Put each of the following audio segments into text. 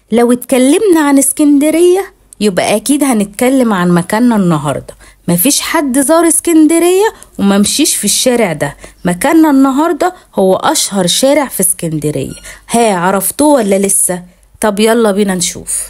لو اتكلمنا عن اسكندرية يبقى أكيد هنتكلم عن مكاننا النهاردة مفيش حد زار اسكندرية وممشيش في الشارع ده مكاننا النهاردة هو أشهر شارع في اسكندرية ها عرفتوه ولا لسه؟ طب يلا بينا نشوف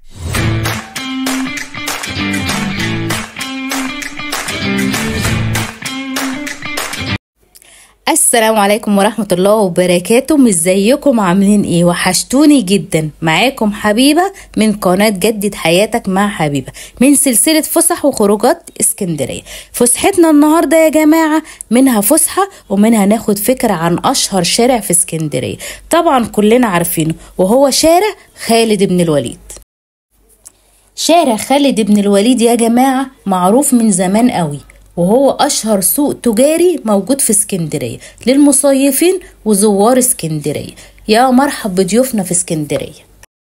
السلام عليكم ورحمة الله وبركاته ازيكم عاملين ايه وحشتوني جدا معاكم حبيبة من قناة جدد حياتك مع حبيبة من سلسلة فسح وخروجات اسكندرية فسحتنا النهاردة يا جماعة منها فسحة ومنها ناخد فكرة عن اشهر شارع في اسكندرية طبعا كلنا عارفينه وهو شارع خالد بن الوليد شارع خالد بن الوليد يا جماعة معروف من زمان قوي وهو أشهر سوق تجاري موجود في اسكندرية للمصيفين وزوار اسكندرية يا مرحب بضيوفنا في اسكندرية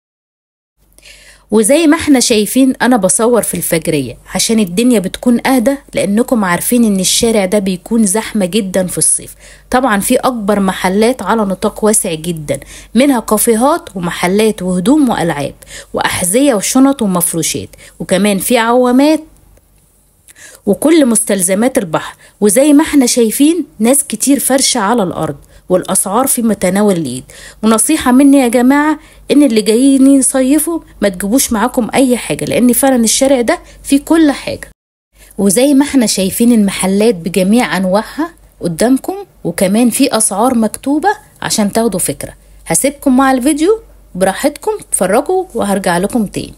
وزي ما احنا شايفين انا بصور في الفجرية عشان الدنيا بتكون اهدى لانكم عارفين ان الشارع ده بيكون زحمة جدا في الصيف طبعا في اكبر محلات على نطاق واسع جدا منها كافيهات ومحلات وهدوم والعاب واحذية وشنط ومفروشات وكمان في عوامات وكل مستلزمات البحر وزي ما احنا شايفين ناس كتير فرشة على الأرض والأسعار في متناول الإيد ونصيحة مني يا جماعة إن اللي جايين يصيفوا ما تجيبوش معاكم أي حاجة لأن فعلا الشارع ده فيه كل حاجة وزي ما احنا شايفين المحلات بجميع أنواعها قدامكم وكمان في أسعار مكتوبة عشان تاخدوا فكرة هسيبكم مع الفيديو براحتكم اتفرجوا وهرجع لكم تاني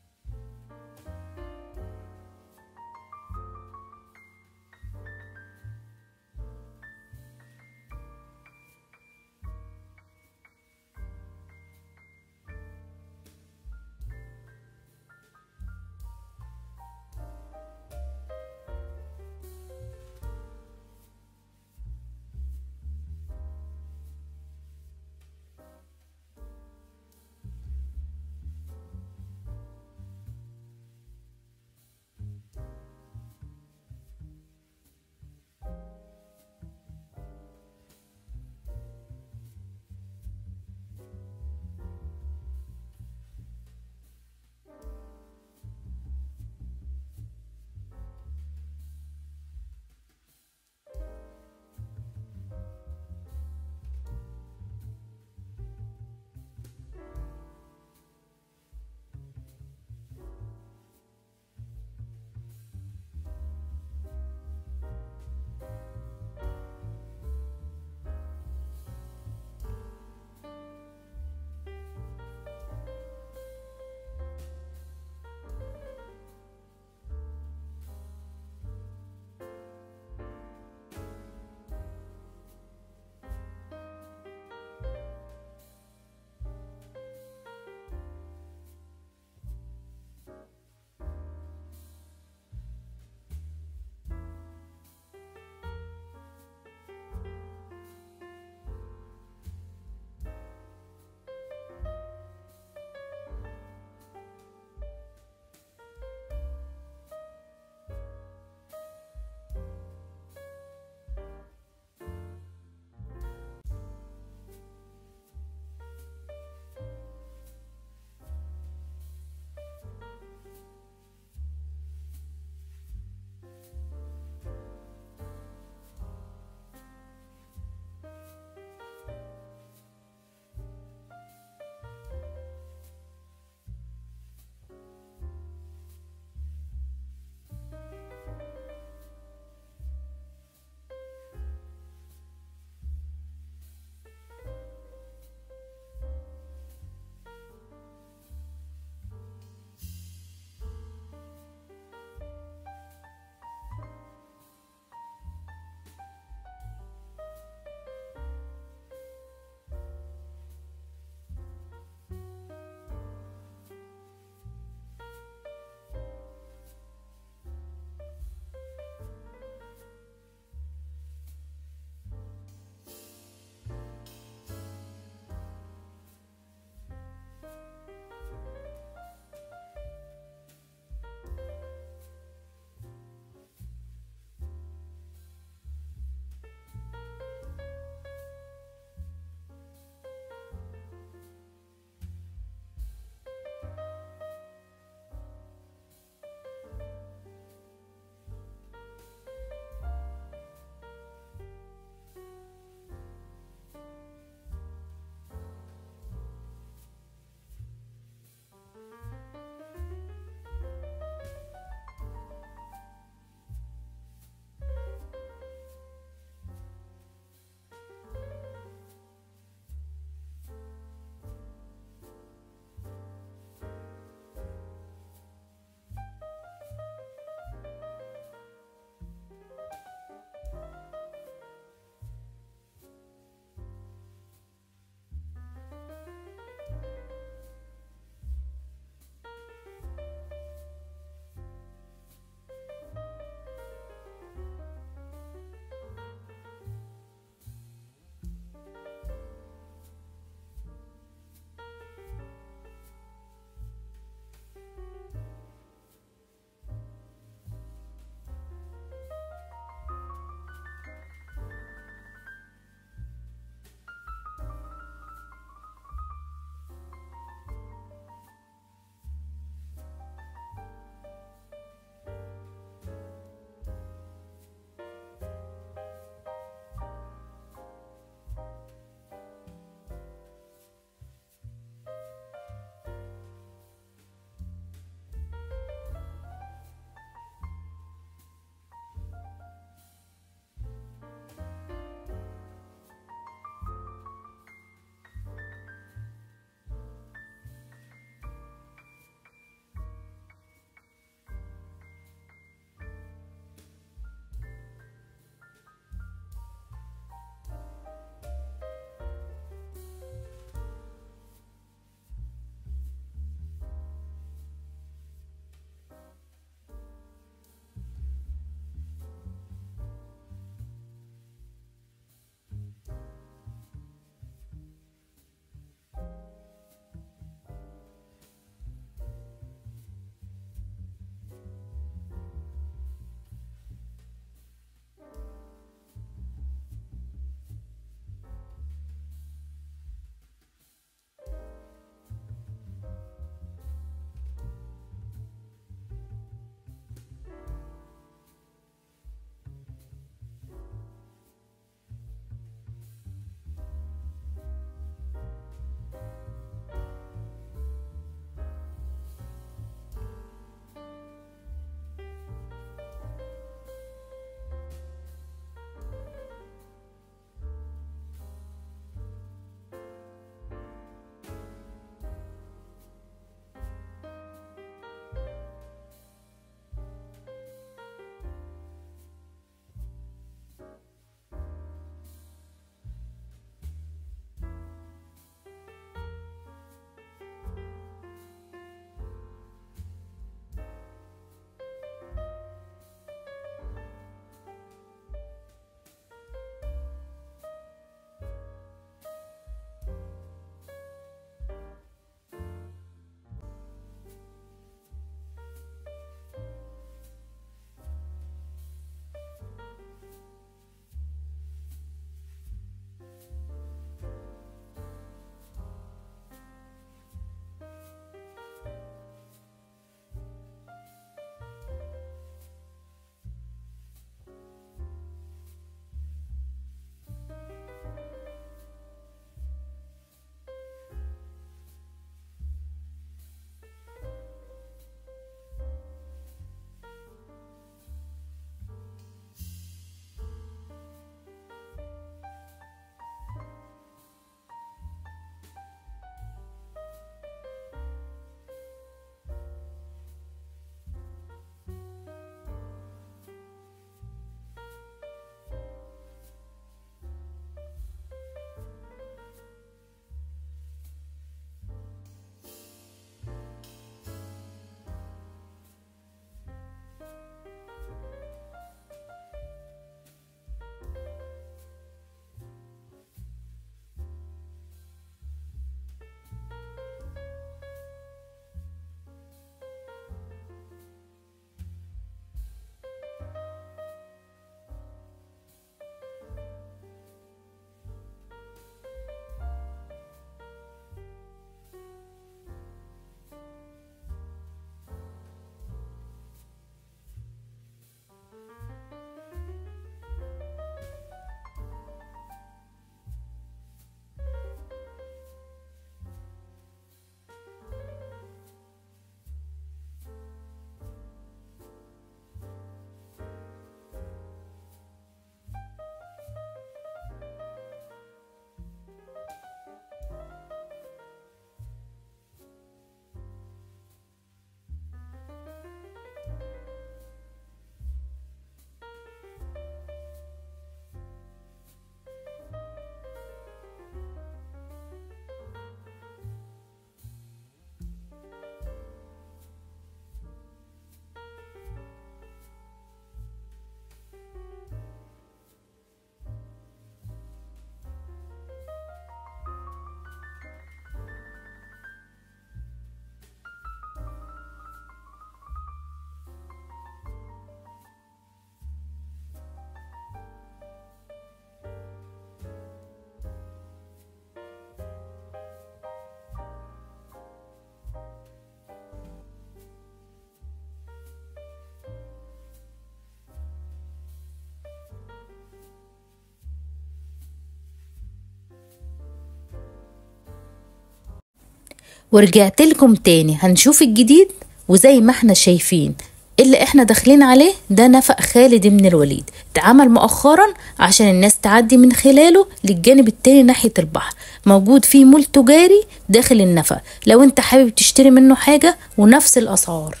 ورجعت لكم تاني هنشوف الجديد وزي ما احنا شايفين اللي احنا داخلين عليه ده نفق خالد بن الوليد اتعمل مؤخرا عشان الناس تعدي من خلاله للجانب التاني ناحية البحر موجود فيه مول تجاري داخل النفق لو انت حابب تشتري منه حاجة ونفس الأسعار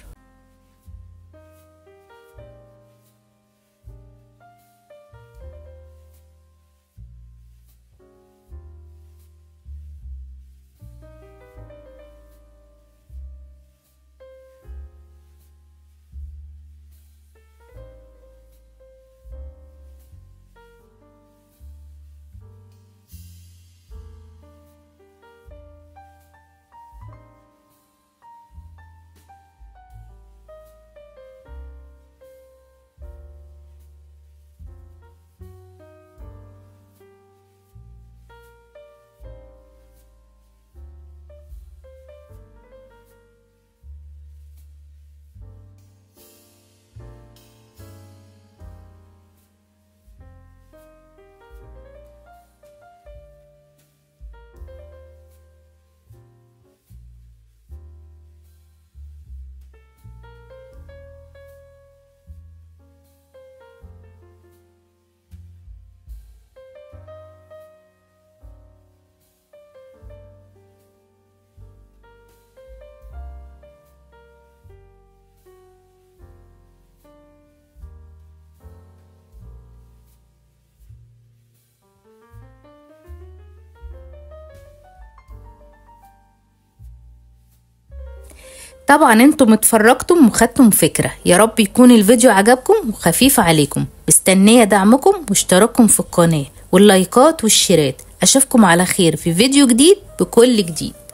طبعا انتم اتفرجتم وخدتم فكرة يا رب يكون الفيديو عجبكم وخفيف عليكم مستنية دعمكم واشتراككم في القناة واللايكات والشيرات اشوفكم على خير في فيديو جديد بكل جديد